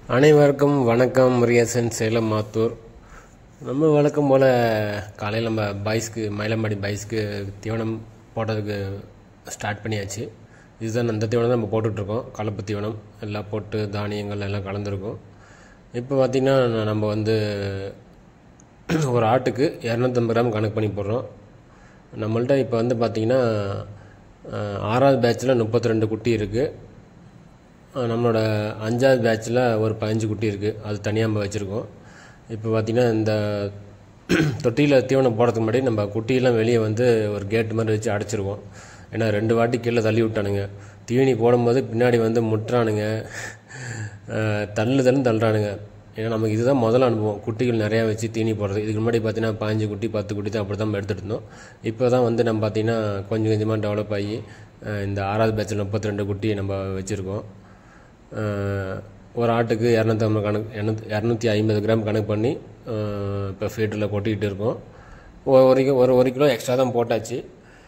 அனைவருக்கும் வணக்கம் முருகேசன் சேலம் மாத்தூர் நம்ம வழக்கம் போல் காலையில் நம்ம பைஸ்க்கு மயிலம்பாடி பைஸ்க்கு தீவனம் போடுறதுக்கு ஸ்டார்ட் பண்ணியாச்சு இதுதான் அந்த தீவனம் தான் நம்ம போட்டுட்ருக்கோம் கலப்பு தீவனம் எல்லாம் போட்டு தானியங்கள் எல்லாம் கலந்துருக்கும் இப்போ பார்த்திங்கன்னா நம்ம வந்து ஒரு ஆட்டுக்கு இரநூத்தம்பது கிராம் கணக்கு பண்ணி போடுறோம் நம்மள்ட்ட இப்போ வந்து பார்த்திங்கன்னா அஹ், ஆறாவது பேட்சில் முப்பத்தி ரெண்டு குட்டி இருக்குது அஹ் நம்மளோட அஞ்சாவது பேட்சில் ஒரு பதினஞ்சு குட்டி இருக்குது அது தனியாக நம்ம வச்சுருக்கோம் இப்போ பார்த்திங்கன்னா இந்த தொட்டியில் தீவனம் போடுறதுக்கு முன்னாடி நம்ம குட்டியெல்லாம் வெளியே வந்து ஒரு கேட் மாதிரி வச்சு அடைச்சிருவோம் ஏன்னா ரெண்டு வாட்டி கீழே தள்ளி விட்டானுங்க தீனி போடும்போது பின்னாடி வந்து முட்டுறானுங்க அஹ் தள்ளு தள்ளு தள்ளுறானுங்க ஏன்னா நமக்கு இதுதான் முதல் அனுபவம் குட்டிகள் நிறையா வச்சு தீனி போடுறது இதுக்கு முன்னாடி பார்த்தீங்கன்னா பதினஞ்சு குட்டி பத்து குட்டி தான் அப்படி தான் நம்ம எடுத்துகிட்டு இருந்தோம் இப்போ தான் வந்து நம்ம பார்த்திங்கன்னா கொஞ்சம் கொஞ்சமாக டெவலப் ஆகி அஹ் இந்த ஆறாவது பேட்சில் முப்பத்தி ரெண்டு குட்டி நம்ம வச்சுருக்கோம் அஹ் ஒரு ஆட்டுக்கு இரநூத்தம்பது கணக்கு இரநூத்தி இரநூத்தி ஐம்பது கிராம் கணக்கு பண்ணி அஹ் இப்போ ஃபீட்டரில் கொட்டிக்கிட்டு இருக்கோம் ஒரு ஒரு கிலோ ஒரு ஒரு கிலோ எக்ஸ்ட்ரா தான் போட்டாச்சு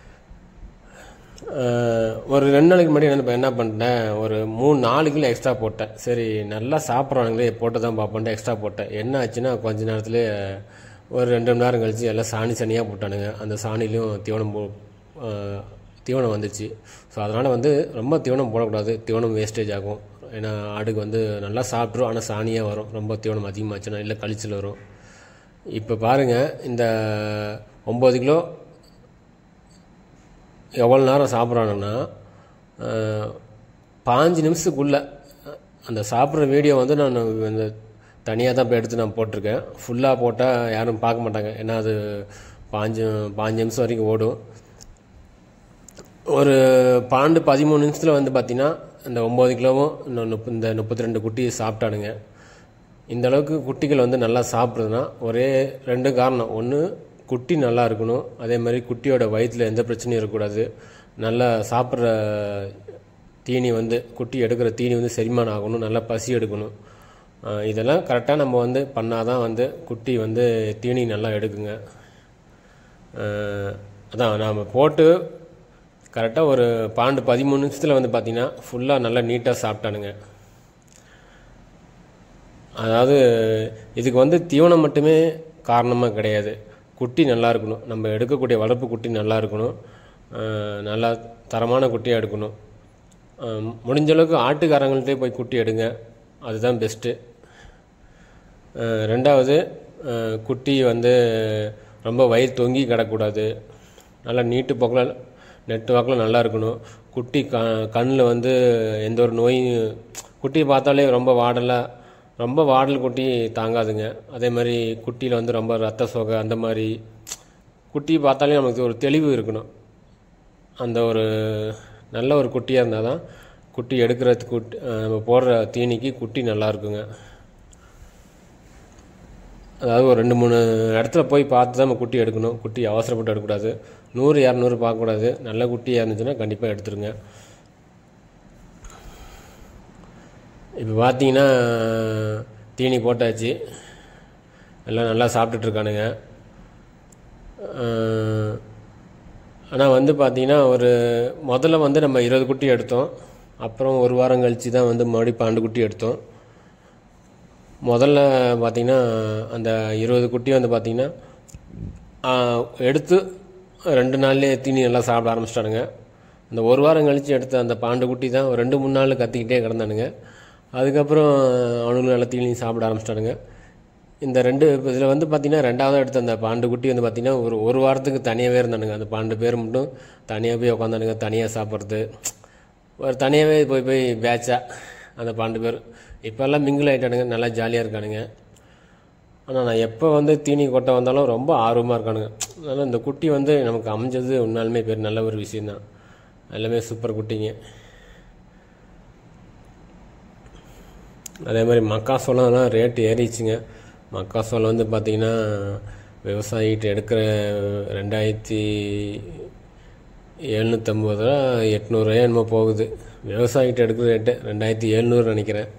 அஹ் ஒரு ரெண்டு நாளைக்கு முன்னாடி என்ன என்ன பண்ணிட்டேன் ஒரு மூணு நாலு கிலோ எக்ஸ்ட்ரா போட்டேன் சரி நல்லா சாப்பிட்றானுங்களே போட்டு தான் பார்ப்போன்ட்டு எக்ஸ்ட்ரா போட்டேன் என்ன ஆச்சுன்னா கொஞ்ச நேரத்துலேயே ஒரு ரெண்டு மணி நேரம் கழிச்சு எல்லாம் சாணி சனியாக போட்டானுங்க அந்த சாணிலையும் தீவனம் போ அஹ் தீவனம் வந்துச்சு ஸோ அதனால் வந்து ரொம்ப தீவனம் போடக்கூடாது தீவனம் வேஸ்டேஜ் ஆகும் ஏன்னா ஆடுக்கு வந்து நல்லா சாப்பிட்ரும் ஆனால் சாணியாக வரும் ரொம்ப தீவனம் அதிகமாச்சுன்னா இல்லை கழிச்சல் வரும் இப்போ பாருங்கள் இந்த ஒம்பது கிலோ எவ்வளோ நேரம் சாப்பிட்றானுன்னா பாஞ்சு நிமிஷத்துக்குள்ளே அந்த சாப்பிட்ற வீடியோ வந்து நான் இந்த தனியாக தான் இப்போ எடுத்து நான் போட்டிருக்கேன் ஃபுல்லாக போட்டால் யாரும் பார்க்க மாட்டாங்க ஏன்னா அது பாஞ்சு பாஞ்சு நிமிஷம் வரைக்கும் ஓடும் ஒரு பன்னெண்டு பதிமூணு நிமிஷத்தில் வந்து பார்த்தீங்கன்னா இந்த ஒம்பது கிலோவும் இன்னும் முப்ப இந்த முப்பத்தி ரெண்டு குட்டி சாப்பிட்டானுங்க இந்த அளவுக்கு குட்டிகள் வந்து நல்லா சாப்பிட்றதுனா ஒரே ரெண்டு காரணம் ஒன்று குட்டி நல்லா இருக்கணும் அதே மாதிரி குட்டியோட வயிற்றில் எந்த பிரச்சனையும் இருக்கக்கூடாது நல்லா சாப்பிட்ற தீனி வந்து குட்டி எடுக்கிற தீனி வந்து செரிமானம் ஆகணும் நல்லா பசி எடுக்கணும் ஆஹ் இதெல்லாம் கரெக்டாக நம்ம வந்து பண்ணாதான் வந்து குட்டி வந்து தீனி நல்லா எடுக்குங்க ஆஹ் அதான் நாம் போட்டு கரெக்டாக ஒரு பன்னெண்டு பதிமூணு நிமிஷத்தில் வந்து பார்த்திங்கன்னா ஃபுல்லாக நல்லா நீட்டாக சாப்பிட்டானுங்க அதாவது இதுக்கு வந்து தீவனம் மட்டுமே காரணமாக கிடையாது குட்டி நல்லா இருக்கணும் நம்ம எடுக்கக்கூடிய வளர்ப்பு குட்டி நல்லா இருக்கணும் அஹ் நல்லா தரமான குட்டியாக எடுக்கணும் அஹ் முடிஞ்ச அளவுக்கு ஆட்டுக்காரங்கள்ட்டே போய் குட்டி எடுங்க அதுதான் பெஸ்ட்டு ரெண்டாவது அஹ் குட்டி வந்து ரொம்ப வயிறு தொங்கி கிடக்கூடாது நல்லா நீட்டு போக்கில் நெட்டு வாக்கில் நல்லா இருக்கணும் குட்டி க கண்ணில் வந்து எந்த ஒரு நோயும் குட்டியை பார்த்தாலே ரொம்ப வாடலாக ரொம்ப வாடல் குட்டி தாங்காதுங்க அதே மாதிரி குட்டியில் வந்து ரொம்ப ரத்த சோகை அந்த மாதிரி குட்டியை பார்த்தாலே நமக்கு ஒரு தெளிவு இருக்கணும் அந்த ஒரு நல்ல ஒரு குட்டியாக இருந்தால் தான் குட்டி எடுக்கிறது குட்டி அஹ் நம்ம போடுற தீனிக்கு குட்டி நல்லா இருக்குங்க அதாவது ஒரு ரெண்டு மூணு இடத்துல போய் பார்த்து தான் நம்ம குட்டி எடுக்கணும் குட்டி அவசரப்பட்டு எடுக்கக்கூடாது நூறு இரநூறு பார்க்கக்கூடாது நல்ல குட்டியாக இருந்துச்சுன்னா கண்டிப்பாக எடுத்துருங்க இப்போ பார்த்தீங்கன்னா தீனி போட்டாச்சு எல்லாம் நல்லா சாப்பிட்டுட்டு இருக்கானுங்க ஆனால் வந்து பார்த்தீங்கன்னா ஒரு முதல்ல வந்து நம்ம இருபது குட்டி எடுத்தோம் அப்புறம் ஒரு வாரம் கழித்து தான் வந்து மறுபடியும் பன்னெண்டு குட்டி எடுத்தோம் முதல்ல பார்த்தீங்கன்னா அந்த இருபது குட்டி வந்து பார்த்தீங்கன்னா ஆஹ், எடுத்து ரெண்டு நாள்லேயே தீனி நல்லா சாப்பிட ஆரம்பிச்சிட்டானுங்க அந்த ஒரு வாரம் கழித்து எடுத்த அந்த பாண்டு குட்டி தான் ஒரு ரெண்டு மூணு நாள் கத்திக்கிட்டே கிடந்தானுங்க அதுக்கப்புறம் அவனுங்களும் நல்லா தீனி சாப்பிட ஆரம்பிச்சிட்டானுங்க இந்த ரெண்டு இதில் வந்து பார்த்தீங்கன்னா ரெண்டாவது எடுத்த அந்த பாண்டு குட்டி வந்து பார்த்தீங்கன்னா ஒரு ஒரு வாரத்துக்கு தனியாகவே இருந்தானுங்க அந்த பாண்டு பேர் மட்டும் தனியாக போய் உட்காந்தானுங்க தனியாக சாப்பிட்றது ஒரு தனியாகவே போய் போய் பேட்சா அந்த பாண்டு பேர் இப்போல்லாம் மிங்கிள் ஆகிட்டானுங்க நல்லா ஜாலியாக இருக்கானுங்க ஆனால் நான் எப்போ வந்து தீனி கொட்டை வந்தாலும் ரொம்ப ஆர்வமாக இருக்கானுங்க அதனால் இந்த குட்டி வந்து நமக்கு அமைஞ்சது உண்மையாலுமே பேர் நல்ல ஒரு விஷயந்தான் எல்லாமே சூப்பர் குட்டிங்க அதே மாதிரி மக்காசோளம்லாம் ரேட்டு ஏறிச்சுங்க மக்காசோளம் வந்து பார்த்திங்கன்னா விவசாயிகிட்ட எடுக்கிற ரெண்டாயிரத்தி எழுநூற்றம்பது ரூபா எட்நூறுவா என்னமோ போகுது விவசாயிகிட்ட எடுக்கிற ரேட்டு ரெண்டாயிரத்தி எழுநூறு நினைக்கிறேன்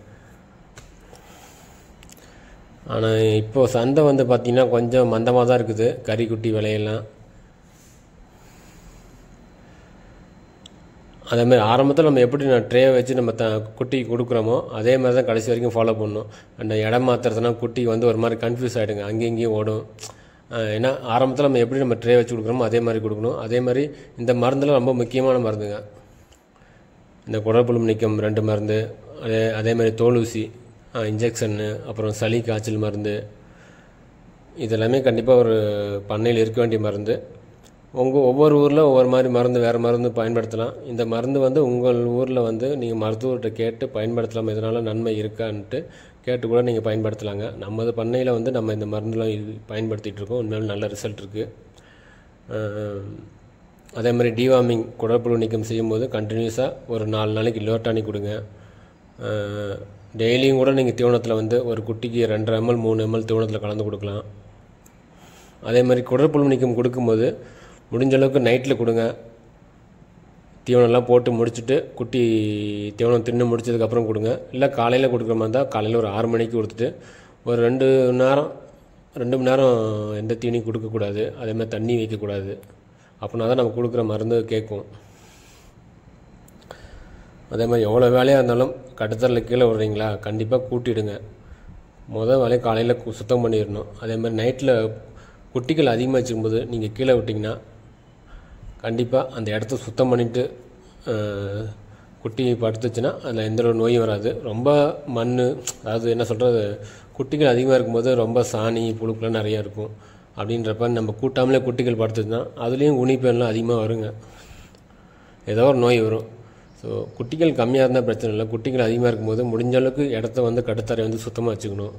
ஆனால் இப்போ சந்தை வந்து பார்த்திங்கன்னா கொஞ்சம் மந்தமாக தான் இருக்குது கறிக்குட்டி விலையெல்லாம் அதே மாதிரி ஆரம்பத்தில் நம்ம எப்படி நான் ட்ரே வச்சு நம்ம த குட்டிக்கு கொடுக்குறோமோ அதே மாதிரி தான் கடைசி வரைக்கும் ஃபாலோ பண்ணணும் அந்த இடம் மாற்றுறதுனா குட்டிக்கு வந்து ஒரு மாதிரி கன்ஃபியூஸ் ஆகிடுங்க அங்கேயும் இங்கேயும் ஓடும் அஹ் ஏன்னா ஆரம்பத்தில் நம்ம எப்படி நம்ம ட்ரே வச்சு கொடுக்குறோமோ அதே மாதிரி கொடுக்கணும் அதே மாதிரி இந்த மருந்துலாம் ரொம்ப முக்கியமான மருந்துங்க இந்த குடற்புழு நீக்கம் ரெண்டு மருந்து அதே அதே மாதிரி தோலூசி இன்ஜெக்ஷன்னு அப்புறம் சளி காய்ச்சல் மருந்து இதெல்லாமே கண்டிப்பாக ஒரு பண்ணையில் இருக்க வேண்டிய மருந்து உங்கள் ஒவ்வொரு ஊரில் ஒவ்வொரு மாதிரி மருந்து வேறு மருந்து பயன்படுத்தலாம் இந்த மருந்து வந்து உங்கள் ஊரில் வந்து நீங்கள் மருத்துவர்கிட்ட கேட்டு பயன்படுத்தலாம் இதனால் நன்மை இருக்கான்ட்டு கேட்டு கூட நீங்கள் பயன்படுத்தலாங்க நமது பண்ணையில் வந்து நம்ம இந்த மருந்துலாம் இது பயன்படுத்திகிட்டு இருக்கோம் உண்மையிலும் நல்ல ரிசல்ட் இருக்குது அதே மாதிரி டிவார்மிங் குடற்புழு நீக்கம் செய்யும்போது கண்டினியூஸாக ஒரு நாலு நாளைக்கு லோட்டானி கொடுங்க டெய்லியும் கூட நீங்கள் தீவனத்தில் வந்து ஒரு குட்டிக்கு ரெண்டரை எம்எல் மூணு எம்எல் தீவனத்தில் கலந்து கொடுக்கலாம் அதே மாதிரி குடற்புழு நீக்கம் கொடுக்கும்போது முடிஞ்ச அளவுக்கு நைட்டில் கொடுங்க தீவனம்லாம் போட்டு முடிச்சுட்டு குட்டி தீவனம் தின்னு முடிச்சதுக்கப்புறம் கொடுங்க இல்லை காலையில் கொடுக்குற மாதிரி இருந்தால் காலையில் ஒரு ஆறு மணிக்கு கொடுத்துட்டு ஒரு ரெண்டு மணி நேரம் ரெண்டு மணி நேரம் எந்த தீனியும் கொடுக்கக்கூடாது அதே மாதிரி தண்ணி வைக்கக்கூடாது அப்படின்னா தான் நம்ம கொடுக்குற மருந்து கேட்கும் அதே மாதிரி எவ்வளோ வேலையாக இருந்தாலும் கட்டுத்தரில் கீழே விடுறீங்களா கண்டிப்பாக கூட்டிடுங்க முதல் வேலையை காலையில் கு- சுத்தம் பண்ணிடணும் அதே மாதிரி நைட்டில் குட்டிகள் அதிகமாக வச்சுக்கும்போது நீங்கள் கீழே விட்டிங்கன்னா கண்டிப்பாக அந்த இடத்த சுத்தம் பண்ணிவிட்டு குட்டி படுத்துச்சுன்னா அதில் எந்த ஒரு நோயும் வராது ரொம்ப மண் அதாவது என்ன சொல்கிறது குட்டிகள் அதிகமாக இருக்கும்போது ரொம்ப சாணி புழுக்கெலாம் நிறையா இருக்கும் அப்படின்றப்ப நம்ம கூட்டாமலே குட்டிகள் படுத்துச்சுன்னா அதுலேயும் உனிப்பெல்லாம் அதிகமாக வருங்க ஏதோ ஒரு நோய் வரும் ஸோ குட்டிகள் கம்மியாக இருந்தால் பிரச்சனை இல்லை குட்டிகள் அதிகமாக இருக்கும்போது முடிஞ்ச அளவுக்கு இடத்த வந்து கட்டுத்தரை வந்து சுத்தமாக வச்சுக்கணும்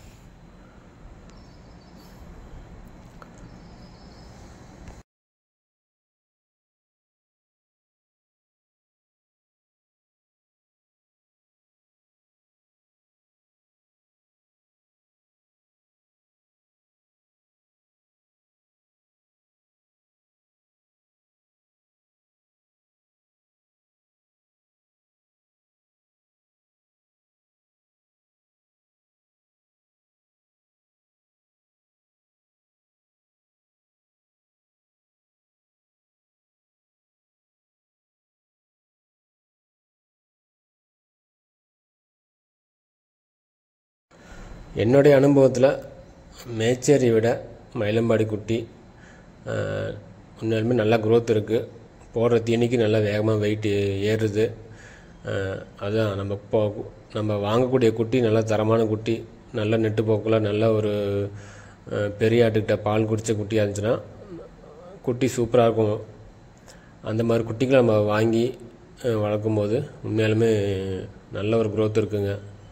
என்னுடைய அனுபவத்தில் மேச்சேரி விட மயிலம்பாடி குட்டி ஆஹ், உண்மையாலுமே நல்லா growth இருக்குது போடுற தீனிக்கு நல்லா வேகமாக வெயிட் ஏறுது ஆஹ், அதான் நம்ம இப்போ நம்ம வாங்கக்கூடிய குட்டி நல்ல தரமான குட்டி நல்ல நெட்டு போக்கில் நல்ல ஒரு ஆஹ், பெரிய ஆட்டுக்கிட்ட பால் குடித்த குட்டியாக இருந்துச்சுன்னா குட்டி சூப்பராக இருக்கும் அந்த மாதிரி குட்டிகளை நம்ம வாங்கி ஆஹ், வளர்க்கும்போது உண்மையாலுமே நல்ல ஒரு growth இருக்குங்க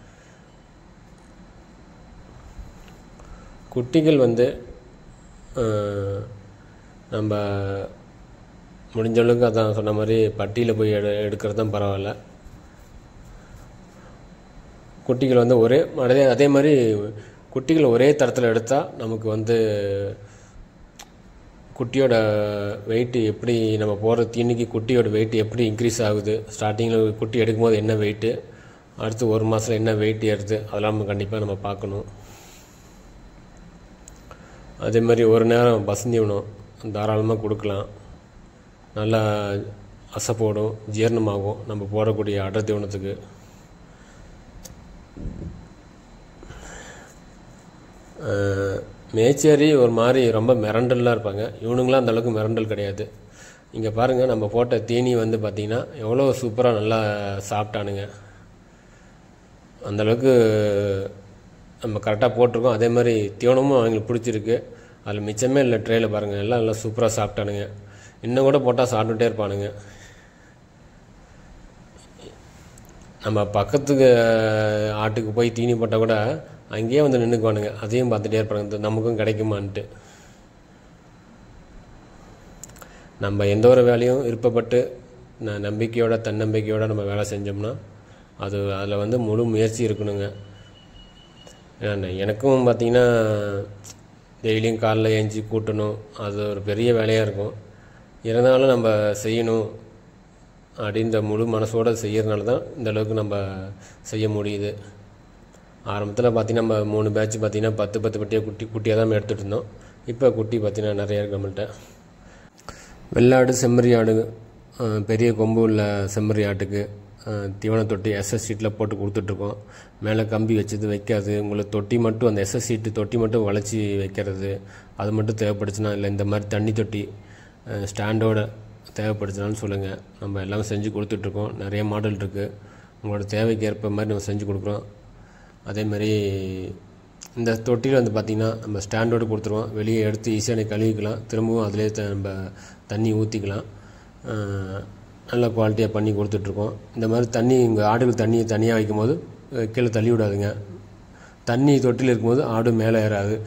குட்டிகள் வந்து அஹ், நம்ம முடிஞ்ச அளவுக்கு அதான் சொன்ன மாதிரி பட்டியில் போய் எடு எடுக்கிறது தான் பரவாயில்ல குட்டிகள் வந்து ஒரே அதே அதே மாதிரி குட்டிகள் ஒரே தரத்தில் எடுத்தால் நமக்கு வந்து குட்டியோட வெயிட் எப்படி நம்ம போடுற தீனிக்கு குட்டியோட வெயிட் எப்படி இன்க்ரீஸ் ஆகுது ஸ்டார்டிங்கில் குட்டி எடுக்கும்போது என்ன வெயிட்டு அடுத்து ஒரு மாதத்தில் என்ன வெயிட் ஏறுது அதெல்லாம் நம்ம கண்டிப்பாக நம்ம பார்க்கணும் அதே மாதிரி ஒரு நேரம் பசந்தீவனம் தாராளமாக கொடுக்கலாம் நல்லா அசைப்போடும் ஜீரணமாகும் நம்ம போடக்கூடிய அடர் தீவனத்துக்கு அஹ், மேச்சேரி ஒரு மாதிரி ரொம்ப மிரண்டல்லாம் இருப்பாங்க இவனுங்களாம் அந்த அளவுக்கு மிரண்டல் கிடையாது இங்கே பாருங்கள் நம்ம போட்ட தீனி வந்து பார்த்திங்கன்னா எவ்வளோ சூப்பராக நல்லா சாப்பிட்டானுங்க அந்த அளவுக்கு நம்ம கரெக்டாக போட்டிருக்கோம் அதே மாதிரி தீவனமும் அவங்களுக்கு பிடிச்சிருக்கு அதில் மிச்சமே இல்லை ட்ரேயில் பாருங்கள் எல்லாம் நல்லா சூப்பராக சாப்பிட்டானுங்க இன்னும் கூட போட்டால் சாப்பிட்டுட்டே இருப்பானுங்க நம்ம பக்கத்துக்கு ஆட்டுக்கு போய் தீனி போட்டால் கூட அங்கேயே வந்து நின்றுக்குவானுங்க அதையும் பார்த்துட்டே இருப்பாங்க இந்த நமக்கும் கிடைக்குமான்ட்டு நம்ம எந்த ஒரு வேலையும் விருப்பப்பட்டு ந- நம்பிக்கையோட தன்னம்பிக்கையோட நம்ம வேலை செஞ்சோம்னா அது அதில் வந்து முழு முயற்சி இருக்கணுங்க ஏன்னா, எனக்கும் பார்த்தீங்கன்னா டெய்லியும் காலைல ஏஞ்சி கூட்டணும் அது ஒரு பெரிய வேலையாக இருக்கும் இருந்தாலும் நம்ம செய்யணும் அப்படின்ற முழு மனசோட செய்யறதுனால தான் இந்த அளவுக்கு நம்ம செய்ய முடியுது ஆரம்பத்தில் பார்த்தீங்கன்னா நம்ம மூணு பேட்ச் பார்த்தீங்கன்னா பத்து பத்து பட்டியாக குட்டி குட்டியாக தான் நம்ம எடுத்துகிட்டு இருந்தோம் இப்போ குட்டி பார்த்தீங்கன்னா நிறைய இருக்கு நம்மள்ட்ட வெள்ளாடு செம்மறி ஆடு அஹ், பெரிய கொம்பு உள்ள செம்மறி ஆட்டுக்கு அஹ், தீவன தொட்டி எஸ்எஸ் சீட்டில் போட்டு கொடுத்துட்ருக்கோம் மேலே கம்பி வச்சது வைக்காது உங்களுக்கு தொட்டி மட்டும் அந்த எஸ்எஸ் சீட்டு தொட்டி மட்டும் வளைச்சி வைக்கிறது அது மட்டும் தேவைப்படுச்சுன்னா இல்லை இந்த மாதிரி தண்ணி தொட்டி அஹ், ஸ்டாண்டோட தேவைப்படுச்சுனாலும் சொல்லுங்கள் நம்ம எல்லாமே செஞ்சு கொடுத்துட்ருக்கோம் நிறைய மாடல் இருக்குது உங்களோட தேவைக்கு ஏற்ப மாதிரி நம்ம செஞ்சு கொடுக்குறோம் அதேமாதிரி இந்த தொட்டியில் வந்து பார்த்திங்கன்னா நம்ம ஸ்டாண்டோடு கொடுத்துருவோம் வெளியே எடுத்து ஈஸியாக நீ கழுவிக்கலாம் திரும்பவும் அதிலே த- நம்ம தண்ணி ஊற்றிக்கலாம் நல்ல குவாலிட்டியாக பண்ணி கொடுத்துட்ருக்கோம் இந்த மாதிரி தண்ணி உங்கள் ஆடுகள் தண்ணி தனியாக வைக்கும் போது அஹ், கீழே தள்ளி விடாதுங்க தண்ணி தொட்டியில் இருக்கும்போது ஆடு மேலே ஏறாது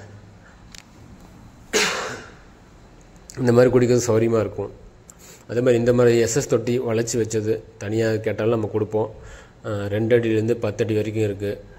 இந்த மாதிரி குடிக்கிறது சௌரியமாக இருக்கும் அதே மாதிரி இந்த மாதிரி எஸ்எஸ் தொட்டி வளைச்சி வச்சது தனியாக கேட்டாலும் நம்ம கொடுப்போம் அஹ், ரெண்டு அடியிலேருந்து பத்து அடி வரைக்கும் இருக்குது